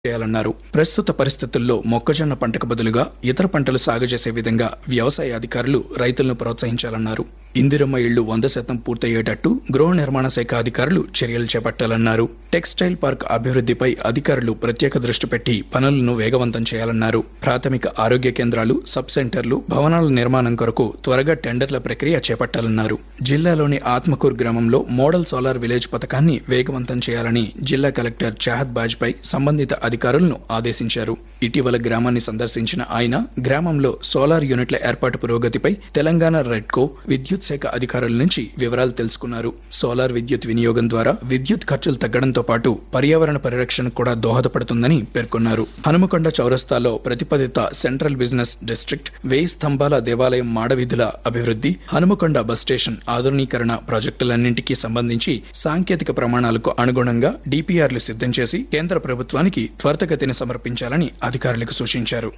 చేయాలన్నారు ప్రస్తుత పరిస్థితుల్లో మొక్కజొన్న పంటకు బదులుగా ఇతర పంటలు సాగు చేసే విధంగా వ్యవసాయ అధికారులు రైతులను ప్రోత్సహించాలన్నారు ఇందిరమ్మ ఇళ్లు వంద శాతం పూర్తయ్యేటట్టు గృహ నిర్మాణ శాఖ అధికారులు చర్యలు చేపట్టాలన్నారు టెక్స్టైల్ పార్క్ అభివృద్ధిపై అధికారులు ప్రత్యేక దృష్టి పెట్టి పనులను వేగవంతం చేయాలన్నారు ప్రాథమిక ఆరోగ్య కేంద్రాలు సబ్ సెంటర్లు భవనాల నిర్మాణం కొరకు త్వరగా టెండర్ల ప్రక్రియ చేపట్టాలన్నారు జిల్లాలోని ఆత్మకూరు గ్రామంలో మోడల్ సోలార్ విలేజ్ పథకాన్ని వేగవంతం చేయాలని జిల్లా కలెక్టర్ చాహద్ బాజ్పై సంబంధిత అధికారులను ఆదేశించారు ఇటీవల గ్రామాన్ని సందర్శించిన ఆయన గ్రామంలో సోలార్ యూనిట్ల ఏర్పాటు పురోగతిపై తెలంగాణ రెడ్కో విద్యుత్ శాఖ అధికారుల నుంచి వివరాలు తెలుసుకున్నారు సోలార్ విద్యుత్ వినియోగం ద్వారా విద్యుత్ ఖర్చులు తగ్గడంతో పాటు పర్యావరణ పరిరక్షణకు కూడా దోహదపడుతుందని పేర్కొన్నారు హనుమకొండ చౌరస్తాలో ప్రతిపాదిత సెంట్రల్ బిజినెస్ డిస్ట్రిక్ట్ వేయి స్తంభాల దేవాలయం మాడవీధుల అభివృద్ధి హనుమకొండ బస్ స్టేషన్ ఆధునీకరణ ప్రాజెక్టులన్నింటికీ సంబంధించి సాంకేతిక ప్రమాణాలకు అనుగుణంగా డిపిఆర్లు సిద్ధం చేసి కేంద్ర ప్రభుత్వానికి త్వరితగతిన సమర్పించాలని అధికారులకు సూచించారు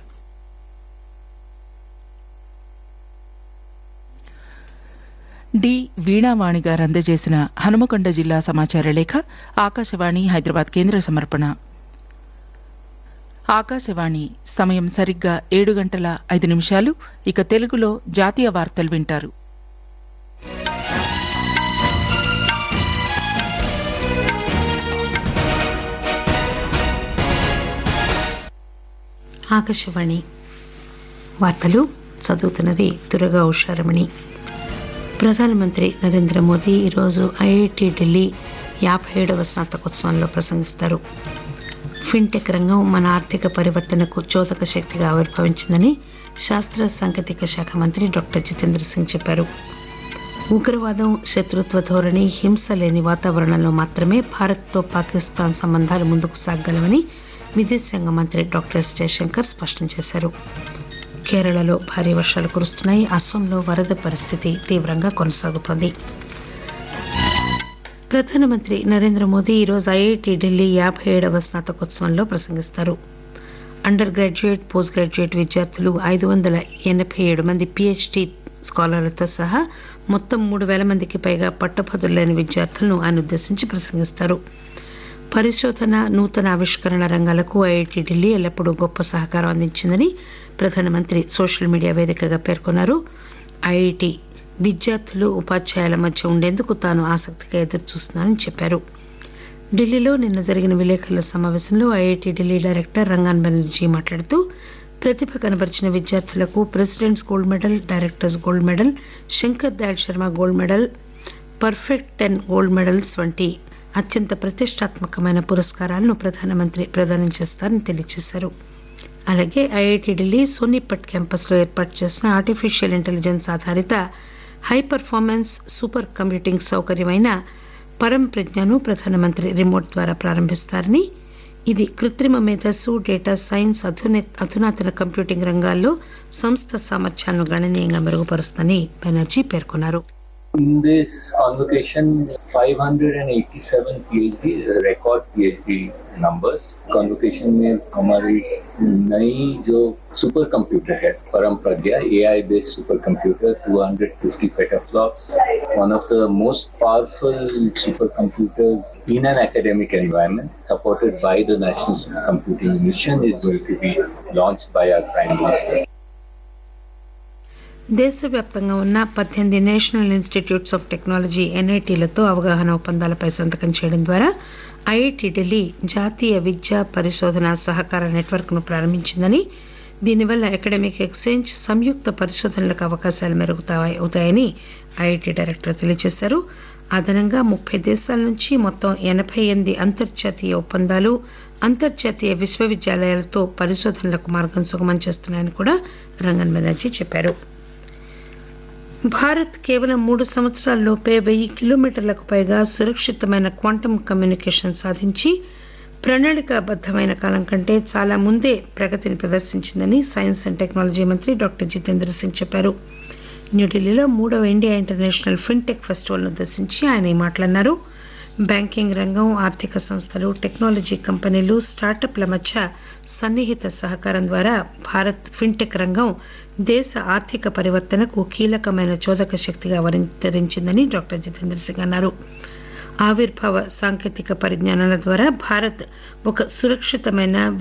డి వీణావాణి గారు అందజేసిన హనుమకొండ జిల్లా సమాచార లేఖ ఆకాశవాణి హైదరాబాద్ కేంద్ర సమర్పణ ఆకాశవాణి సమయం సరిగ్గా ఏడు గంటల ఐదు నిమిషాలు ఇక తెలుగులో జాతీయ వార్తలు వింటారు ఆకాశవాణి వార్తలు చదువుతున్నది దురగా ఉషారమణి ప్రధానమంత్రి నరేంద్ర మోదీ ఈరోజు ఐఐటి ఢిల్లీ యాభై ఏడవ స్నాతకోత్సవంలో ప్రసంగిస్తారు ఫిన్టెక్ రంగం మన ఆర్థిక పరివర్తనకు చోదక శక్తిగా ఆవిర్భవించిందని శాస్త్ర సాంకేతిక శాఖ మంత్రి డాక్టర్ జితేంద్ర సింగ్ చెప్పారు ఉగ్రవాదం శత్రుత్వ ధోరణి హింస లేని వాతావరణంలో మాత్రమే భారత్తో పాకిస్తాన్ సంబంధాలు ముందుకు సాగగలవని విదేశాంగ మంత్రి డాక్టర్ ఎస్ జయశంకర్ స్పష్టం చేశారు కేరళలో భారీ వర్షాలు కురుస్తున్నాయి అస్సాంలో వరద పరిస్థితి తీవ్రంగా కొనసాగుతోంది ప్రధానమంత్రి నరేంద్ర మోదీ ఈరోజు ఐఐటి ఢిల్లీ యాభై ఏడవ స్నాతకోత్సవంలో ప్రసంగిస్తారు అండర్ గ్రాడ్యుయేట్ పోస్ట్ గ్రాడ్యుయేట్ విద్యార్థులు ఐదు వందల ఎనభై ఏడు మంది పీహెచ్డీ స్కాలర్లతో సహా మొత్తం మూడు వేల మందికి పైగా పట్టభద్రులైన విద్యార్థులను ఆయన ఉద్దేశించి ప్రసంగిస్తారు పరిశోధన నూతన ఆవిష్కరణ రంగాలకు ఐఐటి ఢిల్లీ ఎల్లప్పుడూ గొప్ప సహకారం అందించిందని ప్రధానమంత్రి సోషల్ మీడియా వేదికగా పేర్కొన్నారు ఐఐటి విద్యార్థులు ఉపాధ్యాయుల మధ్య ఉండేందుకు తాను ఆసక్తిగా ఎదురుచూస్తున్నానని చెప్పారు ఢిల్లీలో నిన్న జరిగిన విలేకరుల సమావేశంలో ఐఐటి ఢిల్లీ డైరెక్టర్ రంగాన్ బెనర్జీ మాట్లాడుతూ ప్రతిభ కనబరిచిన విద్యార్థులకు president's gold medal director's gold medal Shankar Dayal Sharma gold medal perfect ten gold medals వంటి అత్యంత ప్రతిష్టాత్మకమైన పురస్కారాలను ప్రధానమంత్రి ప్రదానం చేస్తారని తెలియజేశారు అలాగే ఐఐటి ఢిల్లీ సోనీపట్ క్యాంపస్ లో ఏర్పాటు చేసిన ఆర్టిఫిషియల్ ఇంటెలిజెన్స్ ఆధారిత హై పర్ఫార్మెన్స్ సూపర్ కంప్యూటింగ్ సౌకర్యమైన పరం ప్రజ్ఞను ప్రధానమంత్రి రిమోట్ ద్వారా ప్రారంభిస్తారని ఇది కృత్రిమ మేధస్సు డేటా సైన్స్ అధునాతన కంప్యూటింగ్ రంగాల్లో సంస్థ సామర్థ్యాలను గణనీయంగా మెరుగుపరుస్తుందని బెనర్జీ పేర్కొన్నారు In this convocation, 587 PhD, record PhD numbers. convocation में हमारी नई जो सुपर कंप्यूटर है परम प्रज्ञा AI based super computer 250 petaflops one of the most powerful supercomputers in an academic environment supported by the National Supercomputing Mission is going to be launched by our Prime Minister. దేశవ్యాప్తంగా ఉన్న పద్దెనిమిది national institutes of technology ఎన్ఐటీలతో అవగాహన ఒప్పందాలపై సంతకం చేయడం ద్వారా IIT Delhi జాతీయ విద్యా పరిశోధన సహకార నెట్వర్క్ ను ప్రారంభించిందని దీనివల్ల అకాడమిక్ ఎక్స్చేంజ్ సంయుక్త పరిశోధనలకు అవకాశాలు మెరుగుతాయని ఐఐటి డైరెక్టర్ తెలియజేశారు అదనంగా ముప్పై దేశాల నుంచి మొత్తం ఎనభై ఎనిమిది అంతర్జాతీయ ఒప్పందాలు అంతర్జాతీయ విశ్వవిద్యాలయాలతో పరిశోధనలకు మార్గం సుగమం చేస్తున్నాయని కూడా రంగన్ బెనర్జీ చెప్పారు భారత్ కేవలం మూడు సంవత్సరాల్లోపే వెయ్యి కిలోమీటర్లకు పైగా సురక్షితమైన క్వాంటమ్ కమ్యూనికేషన్ సాధించి ప్రణాళికాబద్దమైన కాలం కంటే చాలా ముందే ప్రగతిని ప్రదర్శించిందని సైన్స్ అండ్ టెక్నాలజీ మంత్రి డాక్టర్ జితేంద్ర సింగ్ చెప్పారు న్యూఢిల్లీలో మూడవ ఇండియా ఇంటర్నేషనల్ ఫిన్టెక్ ఫెస్టివల్ ఉద్దేశించి ఆయన మాట్లాడినారు బ్యాంకింగ్ రంగం ఆర్థిక సంస్థలు టెక్నాలజీ కంపెనీలు స్టార్టప్ల మధ్య సన్నిహిత సహకారం ద్వారా భారత్ ఫిన్టెక్ రంగం దేశ ఆర్థిక పరివర్తనకు కీలకమైన చోదక శక్తిగా అవతరించిందని డాక్టర్ జితేంద్ర సింగ్ అన్నారు ఆవిర్భావ సాంకేతిక పరిజ్ఞానాల ద్వారా భారత్ ఒక సురక్షితమైన